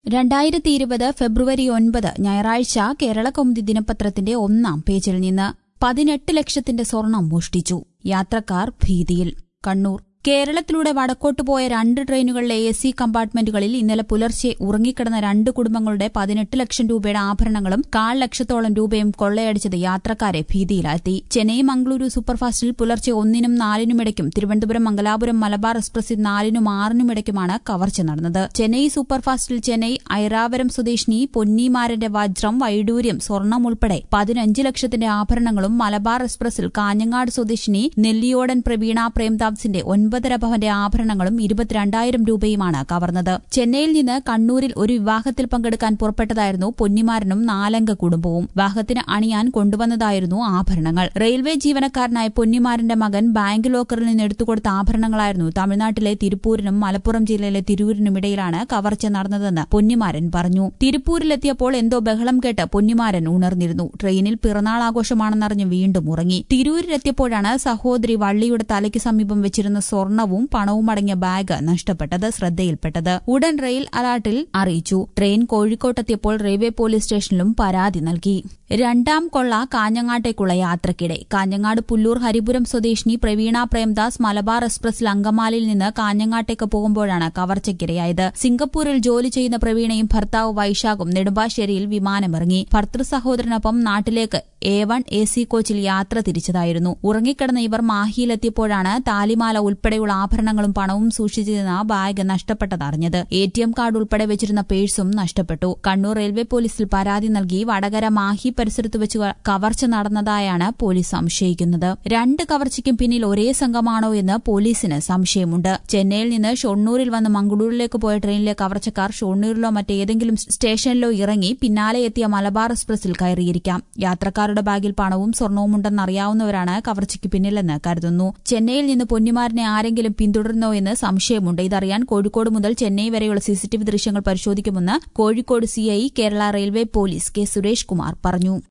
രണ്ടായിരത്തി ഇരുപത് ഫെബ്രുവരി ഒൻപത് ഞായറാഴ്ച കേരള കൗമുദി ദിനപത്രത്തിന്റെ ഒന്നാം പേജിൽ നിന്ന് പതിനെട്ട് ലക്ഷത്തിന്റെ സ്വർണം മോഷ്ടിച്ചു യാത്രക്കാർ ഭീതിയിൽ കണ്ണൂർ കേരളത്തിലൂടെ വടക്കോട്ട് പോയ രണ്ട് ട്രെയിനുകളിലെ എ സി കമ്പാർട്ട്മെന്റുകളിൽ ഇന്നലെ പുലർച്ചെ ഉറങ്ങിക്കിടന്ന രണ്ട് കുടുംബങ്ങളുടെ പതിനെട്ട് ലക്ഷം രൂപയുടെ ആഭരണങ്ങളും കാൽ ലക്ഷത്തോളം രൂപയും കൊള്ളയടിച്ചത് യാത്രക്കാരെ ഭീതിയിലാഴ്ത്തി ചെന്നൈ മംഗളൂരു സൂപ്പർഫാസ്റ്റിൽ പുലർച്ചെ ഒന്നിനും നാലിനുമിടയ്ക്കും തിരുവനന്തപുരം മംഗലാപുരം മലബാർ എക്സ്പ്രസിൽ നാലിനും ആറിനുമിടയ്ക്കുമാണ് കവർച്ച നടന്നത് ചെന്നൈ സൂപ്പർഫാസ്റ്റിൽ ചെന്നൈ ഐറാവരം സ്വദേശിനി പൊന്നിമാരന്റെ വജ്രം വൈഡൂര്യം സ്വർണം ഉൾപ്പെടെ പതിനഞ്ച് ലക്ഷത്തിന്റെ ആഭരണങ്ങളും മലബാർ എക്സ്പ്രസിൽ കാഞ്ഞങ്ങാട് സ്വദേശിനി നെല്ലിയോടൻ പ്രവീണ പ്രേംദാസിന്റെ ഒൻപതര ഭവന്റെ ആഭരണങ്ങളും ഇരുപത്തിരണ്ടായിരം രൂപയുമാണ് കവർന്നത് ചെന്നൈയിൽ നിന്ന് കണ്ണൂരിൽ ഒരു വിവാഹത്തിൽ പങ്കെടുക്കാൻ പുറപ്പെട്ടതായിരുന്നു പൊന്നിമാരനും നാലംഗ കുടുംബവും വിവാഹത്തിന് അണിയാൻ കൊണ്ടുവന്നതായിരുന്നു ആഭരണങ്ങൾ റെയിൽവേ ജീവനക്കാരനായ പൊന്നിമാരന്റെ മകൻ ബാങ്ക് ലോക്കറിൽ നിന്ന് എടുത്തുകൊടുത്ത ആഭരണങ്ങളായിരുന്നു തമിഴ്നാട്ടിലെ തിരുപ്പൂരിനും മലപ്പുറം ജില്ലയിലെ തിരൂരിനും ഇടയിലാണ് കവർച്ച നടന്നതെന്ന് പൊന്നിമാരൻ പറഞ്ഞു തിരുപ്പൂരിലെത്തിയപ്പോൾ എന്തോ ബഹളം കേട്ട് പൊന്നിമാരൻ ഉണർന്നിരുന്നു ട്രെയിനിൽ പിറന്നാൾ ആഘോഷമാണെന്നറിഞ്ഞ് വീണ്ടും ഉറങ്ങി തിരൂരിലെത്തിയപ്പോഴാണ് സഹോദരി വള്ളിയുടെ തലയ്ക്ക് സമീപം വെച്ചിരുന്ന സ്വർണവും പണവും അടങ്ങിയ ബാഗ് നഷ്ടപ്പെട്ടത് ശ്രദ്ധയിൽപ്പെട്ടത് ഉടൻ റെയിൽ അലർട്ടിൽ അറിയിച്ചു ട്രെയിൻ കോഴിക്കോട്ടെത്തിയപ്പോൾ റെയിൽവേ പോലീസ് സ്റ്റേഷനിലും പരാതി നൽകി രണ്ടാം കൊള്ള കാഞ്ഞങ്ങാട്ടേക്കുള്ള യാത്രക്കിടെ കാഞ്ഞങ്ങാട് പുല്ലൂർ ഹരിപുരം സ്വദേശിനി പ്രവീണ പ്രേംദാസ് മലബാർ എക്സ്പ്രസിൽ അങ്കമാലിയിൽ നിന്ന് കാഞ്ഞങ്ങാട്ടേക്ക് പോകുമ്പോഴാണ് കവർച്ചയ്ക്കിരയായത് സിംഗപ്പൂരിൽ ജോലി ചെയ്യുന്ന പ്രവീണയും ഭർത്താവ് വൈശാഖും നെടുമ്പാശ്ശേരിയിൽ വിമാനമിറങ്ങി ഭർത്തൃ സഹോദരനൊപ്പം നാട്ടിലേക്ക് എ വൺ എ സി കോച്ചിൽ യാത്ര തിരിച്ചതായിരുന്നു ഉറങ്ങിക്കിടന്ന ഇവർ മാഹിയിലെത്തിയപ്പോഴാണ് താലിമാല ഉൾപ്പെടെയുള്ള ആഭരണങ്ങളും പണവും സൂക്ഷിച്ചിരുന്ന ബാഗ് നഷ്ടപ്പെട്ടതറിഞ്ഞത് എ ടി എം കാർഡ് ഉൾപ്പെടെ വെച്ചിരുന്ന പേഴ്സും നഷ്ടപ്പെട്ടു കണ്ണൂർ റെയിൽവേ പോലീസിൽ പരാതി നൽകി വടകര മാഹി പരിസരത്ത് വെച്ച് കവർച്ച നടന്നതായാണ് പോലീസ് സംശയിക്കുന്നത് രണ്ട് കവർച്ചയ്ക്കും പിന്നിൽ ഒരേ സംഘമാണോ എന്ന് പോലീസിന് സംശയമുണ്ട് ചെന്നൈയിൽ നിന്ന് ഷൊണ്ണൂരിൽ വന്ന് മംഗളൂരിലേക്ക് പോയ ട്രെയിനിലെ കവർച്ചക്കാർ ഷൊണ്ണൂരിലോ മറ്റേതെങ്കിലും സ്റ്റേഷനിലോ ഇറങ്ങി പിന്നാലെ എത്തിയ മലബാർ എക്സ്പ്രസിൽ കയറിയിരിക്കാം യാത്രക്കാരുടെ ബാഗിൽ പണവും സ്വർണവും ഉണ്ടെന്നറിയാവുന്നവരാണ് കവർച്ചയ്ക്ക് പിന്നിലെന്ന് കരുതുന്നു ചെന്നൈയിൽ നിന്ന് പൊന്നിമാരനെ ആരെങ്കിലും പിന്തുടരുന്നോ എന്ന് സംശയമുണ്ട് ഇതറിയാൻ കോഴിക്കോട് മുതൽ ചെന്നൈ വരെയുള്ള സിസിടിവി ദൃശ്യങ്ങൾ പരിശോധിക്കുമെന്ന് Kozhikode CI Kerala railway police K Suresh Kumar പറഞ്ഞു